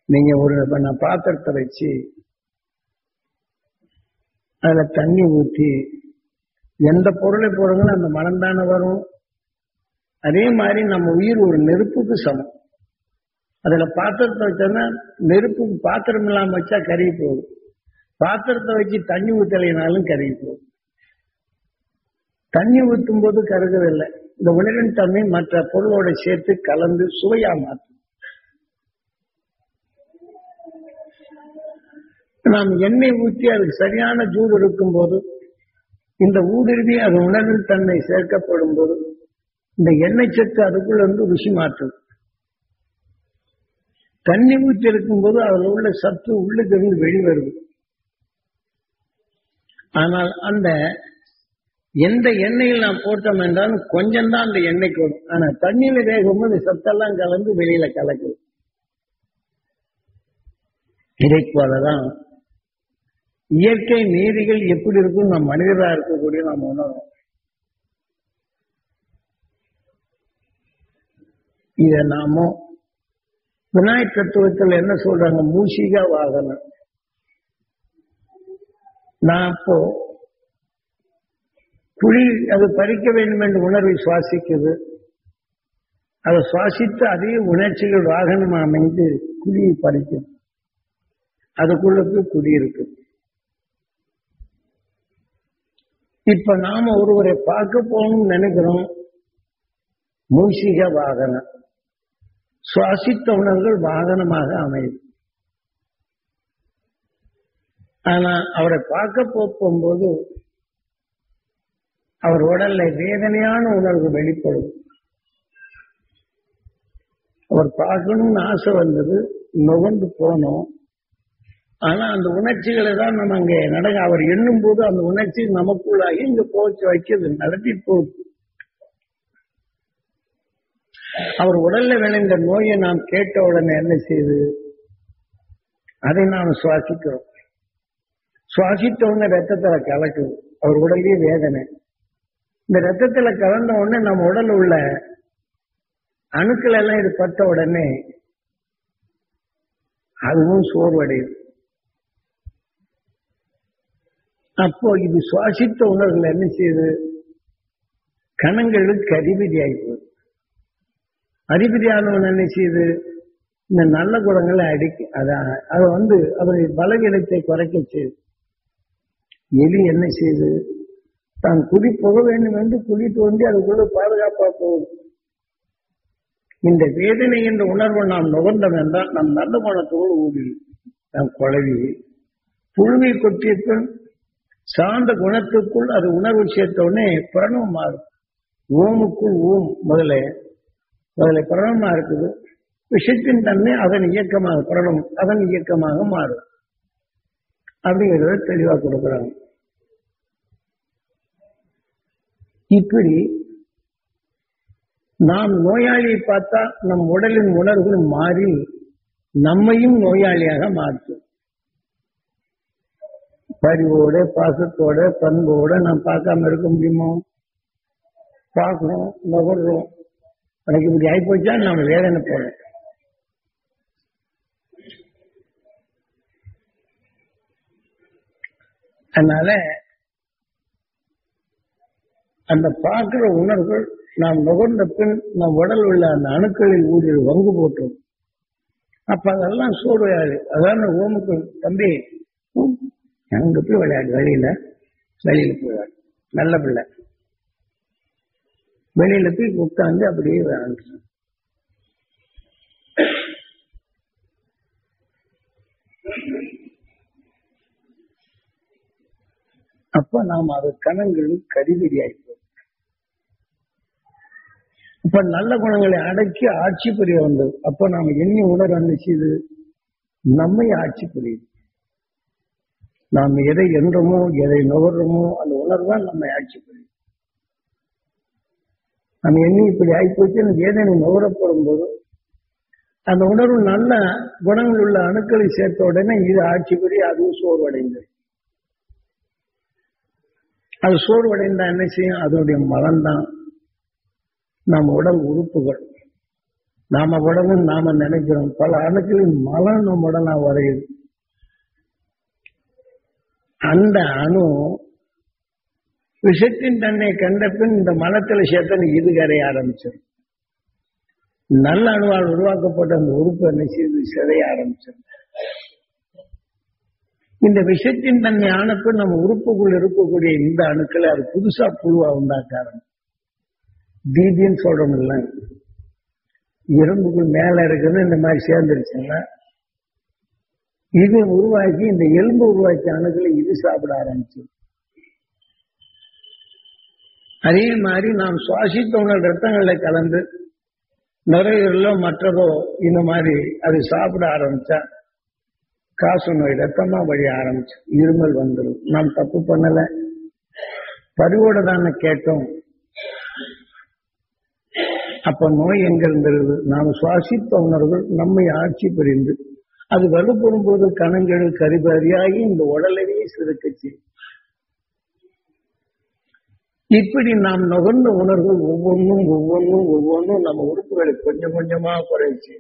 நீங்க ஒரு இப்ப நான் பாத்திரத்தை வச்சு அதுல தண்ணி ஊற்றி எந்த பொருளை போடுங்களோ அந்த மனம் தானே வரும் அதே மாதிரி நம்ம உயிர் ஒரு நெருப்புக்கு சமம் அதுல பாத்திரத்தை வச்சோம்னா நெருப்புக்கு பாத்திரம் இல்லாம வச்சா கருகி போகுது பாத்திரத்தை வச்சு தண்ணி ஊத்தலைனாலும் கருகி போகுது தண்ணி ஊற்றும் போது கருகவில்லை இந்த உணரின் தன்மை மற்ற பொருளோட சேர்த்து கலந்து சுவையா மாற்றும் நாம் எண்ணெய் ஊற்றி அதுக்கு சரியான ஜூடு இருக்கும் போது இந்த ஊடுருவி அது உணர்வின் தன்மை சேர்க்கப்படும் போது இந்த எண்ணெய் சத்து அதுக்குள்ள இருந்து ருசி மாற்றும் தண்ணி ஊற்றி இருக்கும் போது அதில் உள்ள சத்து உள்ளுக்கு இருந்து வெளிவருது ஆனால் அந்த எந்த எண்ணெயில் நாம் போட்டோம் என்றாலும் கொஞ்சம் தான் அந்த எண்ணெய்க்கு வரும் ஆனா தண்ணியில வேகும் போது சத்தெல்லாம் கலந்து வெளியில கலக்குது இதை போலதான் இயற்கை நீதிகள் எப்படி இருக்கும் நம் மனிதராக இருக்கக்கூடிய நாம் உணரும் இத நாம விநாயக தத்துவத்தில் என்ன சொல்றாங்க மூஷிகா வாகனம் நான் அப்போ புலி அது பறிக்க வேண்டும் என்ற உணர்வை சுவாசிக்குது அதை சுவாசித்து அதே உணர்ச்சிகள் வாகனம் அமைந்து குழியை பறிக்கும் அதுக்குள்ள குடி இருக்கு இப்ப நாம ஒருவரை பார்க்க போகணும்னு நினைக்கிறோம் மூஷிக வாகனம் சுவாசித்த உணர்வுகள் வாகனமாக அமையும் ஆனா அவரை பார்க்க போகும்போது அவர் உடல்ல வேதனையான உணர்வு வெளிப்படும் அவர் பார்க்கணும்னு ஆசை வந்தது நுகர்ந்து போனோம் ஆனா அந்த உணர்ச்சிகளை தான் நம்ம அங்க நடக்க அவர் எண்ணும் போது அந்த உணர்ச்சி நமக்குள்ளாகி இங்க போச்சு வைக்கிறது நடத்தி போகுது அவர் உடல்ல விளைந்த நோயை நாம் கேட்ட உடனே என்ன செய்யுது அதை நாம் சுவாசிக்கிறோம் சுவாசித்த உடனே ரத்தத்துல கலக்குது அவர் உடலே வேதனை இந்த ரத்தத்துல கலந்த உடனே நம்ம உடல் உள்ள அணுக்கள் எல்லாம் இது பட்ட உடனே அதுவும் சோர்வடையும் அப்போ இது சுவாசித்த உணர்வுகள் என்ன செய்யுது கணங்களுக்கு அதிபதி ஆகிப்போகுது அதிபதியானவன் என்ன செய்யுது இந்த நல்ல குணங்களை அடிக்க அதான் அதை வந்து அவருடைய பலவீனத்தை குறைக்க செய்யுது எலி என்ன செய்யுது தான் குடி போக வேண்டும் என்று குழி தோண்டி அதுக்குள்ள பாதுகாப்பா போகும் இந்த வேதனை என்ற உணர்வை நாம் நுகர்ந்தோம் என்றால் நம் நல்ல குணத்தோடு ஊடிடும் நாம் குழவி புழுவை கொட்டிய பின் சார்ந்த குணத்துக்குள் அது உணர்வு சேர்த்த உடனே பிரணவம் மாறும் ஓமுக்குள் ஓம் முதல்ல முதல்ல பிரணவமா இருக்குது விஷயத்தின் தன்மை அதன் இயக்கமாக பிரணவம் அதன் இயக்கமாக மாறும் அப்படிங்கிறத தெளிவா கொடுக்குறாங்க இப்படி நாம் நோயாளியை பார்த்தா நம் உடலின் உணர்வுகள் மாறி நம்மையும் நோயாளியாக மாற்றும் பரிவோட பாசத்தோட பண்போட நாம் பார்க்காம இருக்க முடியுமோ பார்க்கிறோம் நுகர்றோம் எனக்கு இப்படி ஆயிப்போச்சா நாம வேதனை போறோம் அதனால அந்த பார்க்கிற உணர்வுகள் நாம் நுகர்ந்த பின் நம் உடல் உள்ள அந்த அணுக்களில் ஊரில் வங்கு போட்டோம் அப்ப அதெல்லாம் சோர்வையாது அதான் ஓமுக்கு தம்பி அங்க போய் விளையாடு வெளியில வெளியில போய் விளையாடு நல்ல பிள்ளை வெளியில போய் உட்காந்து அப்படியே விளையாண்டு அப்ப நாம் அது கணங்களும் கதிபதி ஆயிப்போம் அப்ப நல்ல குணங்களை அடக்கி ஆட்சி புரிய வந்தது அப்ப நாம எண்ணி உணர செய்து நம்மை ஆட்சி புரியுது நாம் எதை என்றமோ எதை நுகர்றோமோ அந்த உணர்வுதான் நம்மை ஆட்சி புரியும் நம்ம எண்ணி இப்படி ஆகிப்போச்சு வேதனை நுகரப்படும் போது அந்த உணர்வு நல்ல குணங்கள் உள்ள அணுக்களை சேர்த்த உடனே இது ஆட்சி புரிய அதுவும் சோர்வடைந்தது அது சோர்வடைந்தா என்ன செய்யும் அதனுடைய மலம்தான் நம் உடல் உறுப்புகள் நாம உடலும் நாம நினைக்கிறோம் பல அணுக்களின் மலம் நம்ம உடலா வரையுது அந்த அணு விஷத்தின் தன்னை கண்ட பின் இந்த மலத்துல சேர்த்த இது கரைய ஆரம்பிச்சிடும் நல்ல அணுவால் உருவாக்கப்பட்ட அந்த உறுப்பு என்ன செய்து சிதைய ஆரம்பிச்சிடும் இந்த விஷத்தின் தன்மை ஆனப்பின் நம்ம உறுப்புக்குள் இருக்கக்கூடிய இந்த அணுக்களை அது புதுசா புழுவா உண்டாக்க ஆரம்பிச்சு தீதின்னு சொல்றோம் இல்ல எறும்புக்குள் மேல இருக்குது இந்த மாதிரி சேர்ந்துருச்சுன்னா இது உருவாக்கி இந்த எலும்பு உருவாக்கி அணுக்களை இது சாப்பிட ஆரம்பிச்சு அதே மாதிரி நாம் சுவாசித்த உணவு ரத்தங்கள்ல கலந்து நுரையீரலோ மற்றதோ இந்த மாதிரி அது சாப்பிட ஆரம்பிச்சா காசு நோய் ரத்தமா வழி ஆரம்பிச்சு இருமல் வந்துடும் நாம் தப்பு பண்ணல பரிவோட தானே கேட்டோம் அப்ப நோய் எங்க இருந்திருது நாம் சுவாசித்த உணர்வுகள் நம்மை ஆட்சி புரிந்து அது வலுப்பெறும் போது கணங்கள் கரிபரியாகி இந்த உடலையே சிறுக்கச்சு இப்படி நாம் நுகர்ந்த உணர்வுகள் ஒவ்வொன்றும் ஒவ்வொன்றும் ஒவ்வொன்றும் நம்ம உறுப்புகளை கொஞ்சம் கொஞ்சமா குறைச்சு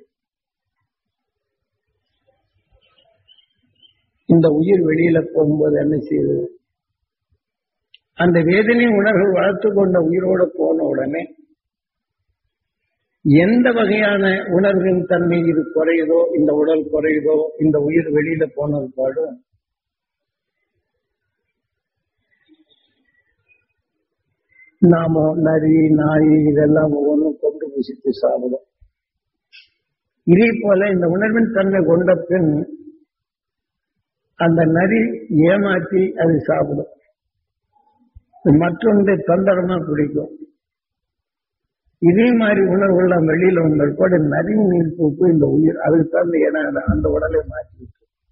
இந்த உயிர் வெளியில போகும்போது என்ன செய்யுது அந்த வேதனை உணர்வுகள் வளர்த்து கொண்ட உயிரோட போன உடனே எந்த வகையான உணர்வின் தன்மை இது குறையுதோ இந்த உடல் குறையுதோ இந்த உயிர் வெளியில போனது பாடும் நாம நரி நாய் இதெல்லாம் ஒவ்வொன்றும் கொண்டு புசித்து சாப்பிடும் இதே போல இந்த உணர்வின் தன்மை கொண்ட பின் அந்த நரி ஏமாற்றி அது சாப்பிடும் மற்றொன்றை தந்திரமா பிடிக்கும் இதே மாதிரி உணர்வுகள் வெளியில வந்தால் கூட நரி நீர் பூப்பு இந்த உயிர் அதுக்கு தகுந்த இடம் அந்த உடலை மாற்றி விட்டு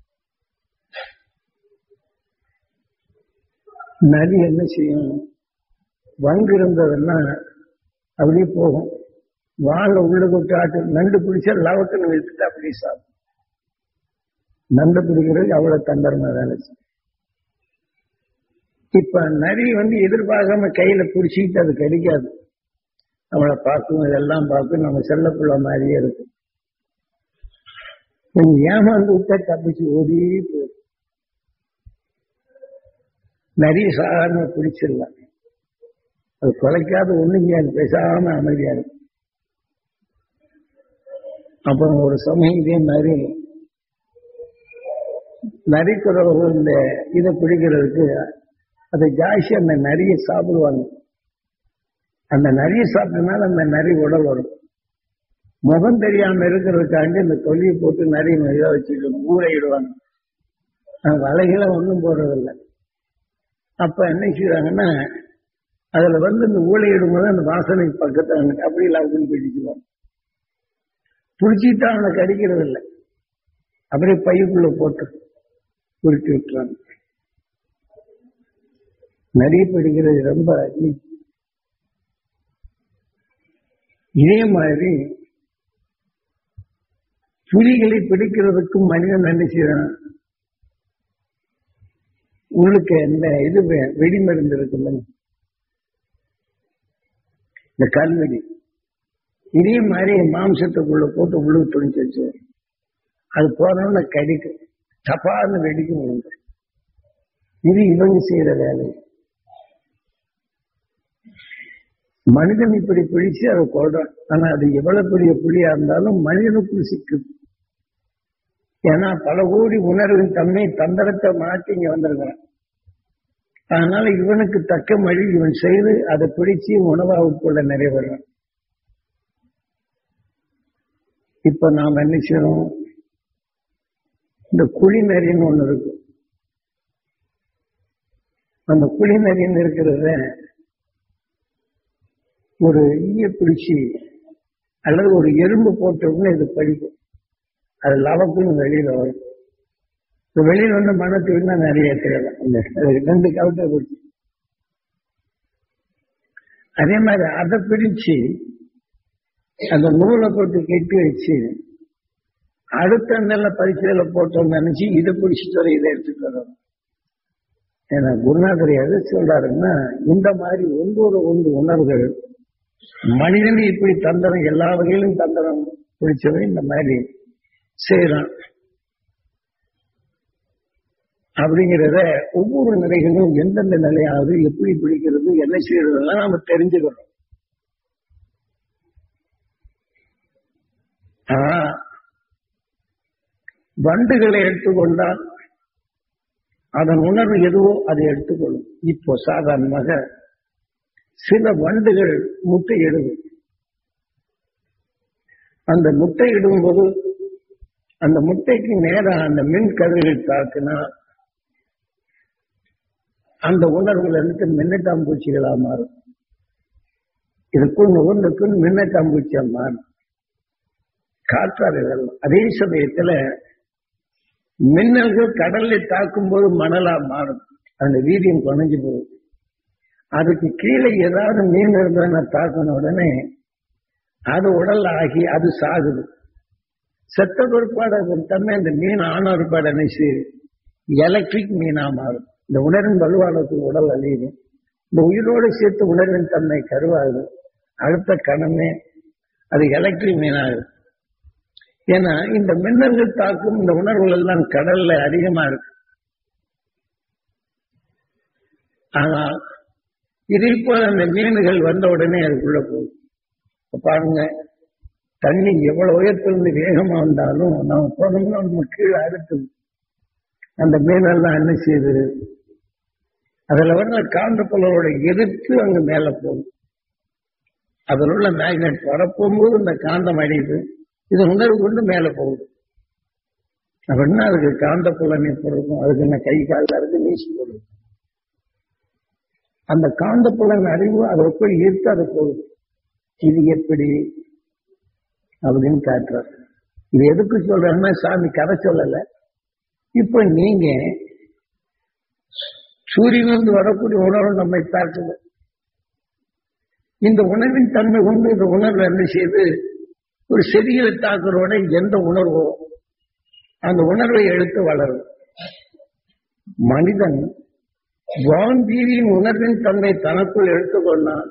நரி என்ன செய்யும் வங்கு இருந்ததுன்னா அப்படியே போகும் வாழை உள்ள கொட்டு ஆட்டு நண்டு பிடிச்சா லவக்குன்னு விழுத்துட்டு அப்படியே சாப்பிடும் நண்டு பிடிக்கிறது அவ்வளவு தந்தரமா வேலை செய்யும் இப்ப நரி வந்து எதிர்பார்க்காம கையில பிடிச்சிக்கிட்டு அது கிடைக்காது நம்மளை பார்க்கும் இதெல்லாம் பார்க்கும் நம்ம செல்லப்புள்ள மாதிரியே இருக்கும் கொஞ்சம் ஏமாந்து விட்டா தப்பிச்சு ஓடி போயிடும் நிறைய சாதாரண பிடிச்சிடலாம் அது குலைக்காத ஒண்ணுங்க பேசாம அமைதியா இருக்கும் அப்புறம் ஒரு சமயம் இதே மாதிரி நரிக்குறவர்கள் இந்த இதை பிடிக்கிறதுக்கு அதை ஜாஸ்தி அந்த நரிய சாப்பிடுவாங்க அந்த நரிய சாப்பிட்டனால அந்த நரி உடல் வரும் முகம் தெரியாம இருக்கிறதுக்காண்டி இந்த தொல்லியை போட்டு நிறைய இதை வச்சுட்டு ஊரையிடுவாங்க வலைகளை ஒன்றும் போடுறதில்லை அப்ப என்ன செய்யறாங்கன்னா அதுல வந்து இந்த ஊழையிடும் போது அந்த வாசனை பக்கத்துல அப்படி எல்லாருக்கும் பிடிச்சுவாங்க பிடிச்சிட்டு அவனை கடிக்கிறது இல்லை அப்படியே பையுக்குள்ள போட்டு உருட்டி விட்டுறாங்க நிறைய பிடிக்கிறது ரொம்ப இதே மாதிரி புலிகளை பிடிக்கிறதுக்கும் மனிதன் என்ன செய்யறான் உங்களுக்கு இந்த இது வெடிமருந்து இருக்குல்ல இந்த கல்வெடி இதே மாதிரி மாம்சத்துக்குள்ள போட்டு உள்ள துணிச்சு வச்சு அது போனோம்னா கடிக்கும் தப்பான்னு வெடிக்கும் விழுந்துடும் இது இவங்க செய்யற வேலை மனிதன் இப்படி பிடிச்சு அதை கொள்றான் ஆனா அது எவ்வளவு பெரிய புலியா இருந்தாலும் மனிதனுக்குள் சிக்குது ஏன்னா பல கோடி உணர்வின் தன்மை தந்திரத்தை மாற்றி இங்க வந்திருக்கிறான் அதனால இவனுக்கு தக்க மழி இவன் செய்து அதை பிடிச்சு உணவா உட்கொள்ள நிறைவேறான் இப்ப நாம் என்ன செய்யறோம் இந்த குழி நரின்னு ஒண்ணு இருக்கு அந்த குழி நரின்னு இருக்கிறத ஒரு ஈய பிடிச்சி அல்லது ஒரு எறும்பு போட்ட உடனே இது படிக்கும் அது லவக்குன்னு வெளியில வரும் வெளியில வந்து மனத்தை விட நிறைய தேடலாம் இந்த ரெண்டு கவுட்டை பிடிச்சி அதே மாதிரி அதை பிடிச்சு அந்த நூலை போட்டு கெட்டி வச்சு அடுத்த நல்ல பரிசையில போட்டோம் நினைச்சு இதை பிடிச்சிட்டு வர இதை எடுத்துட்டு வரோம் ஏன்னா குருநாதர் எதை சொல்றாருன்னா இந்த மாதிரி ஒன்றோடு ஒன்று உணர்வுகள் மனிதன் இப்படி தந்திரம் எல்லா வகையிலும் தந்திரம் பிடிச்சவன் இந்த மாதிரி செய்யறான் அப்படிங்கிறத ஒவ்வொரு நிலைகளும் எந்தெந்த நிலையாவது எப்படி பிடிக்கிறது என்ன செய்யறதெல்லாம் நம்ம தெரிஞ்சுக்கிறோம் ஆனா வண்டுகளை எடுத்துக்கொண்டால் அதன் உணர்வு எதுவோ அதை எடுத்துக்கொள்ளும் இப்போ சாதாரணமாக சில வண்டுகள் முட்டையிடுது அந்த முட்டையிடும்போது அந்த முட்டைக்கு நேராக அந்த மின் கதிர்கள் தாக்குனா அந்த உணர்வுல இருந்து மின்னட்டாம்பூச்சிகளா மாறும் இதுக்குள் ஒன்றுக்குள் மின்னட்டாம்பூச்சியா மாறும் காற்றாறு இதெல்லாம் அதே சமயத்துல மின்னல்கள் கடல்ல தாக்கும் போது மணலா மாறும் அந்த வீரியம் குறைஞ்சு போகும் அதுக்கு கீழே ஏதாவது மீன் இருந்ததுன்னா தாக்கின உடனே அது உடல் ஆகி அது சாகுது செத்த பொறுப்பாடு தன்மை அந்த மீன் ஆன ஒருபாடு என்ன செய்யுது எலக்ட்ரிக் மீனா மாறும் இந்த உணர்வின் வலுவானத்துக்கு உடல் அழியுது இந்த உயிரோடு சேர்த்து உணர்வின் தன்மை கருவாகுது அடுத்த கணமே அது எலக்ட்ரிக் மீனாகுது ஏன்னா இந்த மின்னல்கள் தாக்கும் இந்த உணர்வுகள் எல்லாம் கடல்ல அதிகமா இருக்கு ஆனால் இதை போல அந்த மீன்கள் வந்த உடனே அதுக்குள்ள போகும் பாருங்க தண்ணி எவ்வளவு உயரத்திலிருந்து வேகமா வந்தாலும் நம்ம போனோம்னா நம்ம கீழே அடுத்து அந்த மீனெல்லாம் என்ன செய்யுது அதுல வர்ற காந்த புலரோட எதிர்த்து அங்க மேல போகும் அதில் உள்ள மேக்னெட் வரப்போகும்போது இந்த காந்தம் அடையுது இது உணர்வு கொண்டு மேல போகுது அப்படின்னா அதுக்கு காந்த புலனை பொருளும் அதுக்கு என்ன கை காலில் இருக்கு நீசி போடுது அந்த காந்த புலன் அறிவு அதை போய் ஈர்த்து அது போகுது இது எப்படி அப்படின்னு காட்டுறார் இது எதுக்கு சொல்றேன்னா சாமி கதை சொல்லல இப்ப நீங்க சூரியனிலிருந்து வரக்கூடிய உணர்வு நம்மை தாக்குது இந்த உணர்வின் தன்மை கொண்டு இந்த உணர்வு என்ன செய்து ஒரு செடிகளை தாக்குறோட எந்த உணர்வோ அந்த உணர்வை எடுத்து வளரும் மனிதன் வான்பீரியின் உணர்வின் தன்மை தனக்குள் எடுத்துக்கொண்டான்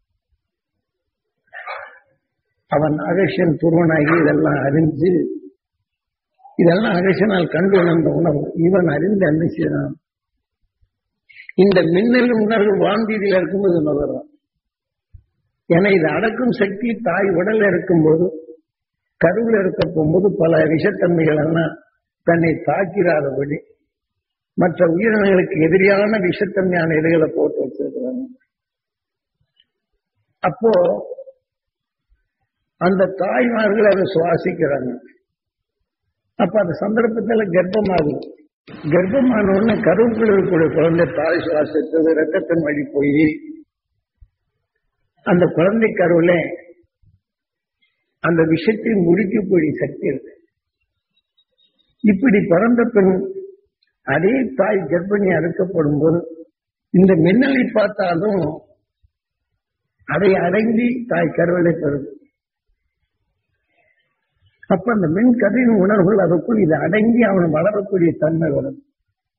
அவன் அகஷன் துருவனாகி இதெல்லாம் அறிஞ்சு இதெல்லாம் அகஷனால் கண்டு உணர்ந்த உணர்வு இவன் அறிந்து என்ன செய்யறான் இந்த மின்னல் உணர்வு வான்பீதியில் இருக்கும்போது நுகரும் ஏன்னா இது அடக்கும் சக்தி தாய் உடல்ல இருக்கும்போது கருவில் இருக்க போகும்போது பல விஷத்தன்மைகள் எல்லாம் தன்னை தாக்கிறாதபடி மற்ற உயிரினங்களுக்கு எதிரியான விஷத்தன்மையான இதுகளை போட்டு வச்சிருக்கிறாங்க அப்போ அந்த தாய்மார்கள் அதை சுவாசிக்கிறாங்க அப்ப அந்த சந்தர்ப்பத்துல கர்ப்பமாகுது கர்ப்பமான உடனே கருவுக்குள் இருக்கக்கூடிய குழந்தை தாய் சுவாசித்தது ரத்தத்தின் வழி போய் அந்த குழந்தை கருவுல அந்த விஷத்தை முடிக்கக்கூடிய சக்தி இருக்கு இப்படி பிறந்த பெண் அதே தாய் கர்ப்பிணி அறுக்கப்படும் போது இந்த மின்னலை பார்த்தாலும் அதை அடங்கி தாய் கருவலை பெறுது அப்ப அந்த மின் கதிரின் உணர்வுகள் அதுக்குள் இது அடங்கி அவன் வளரக்கூடிய தன்மை வரும்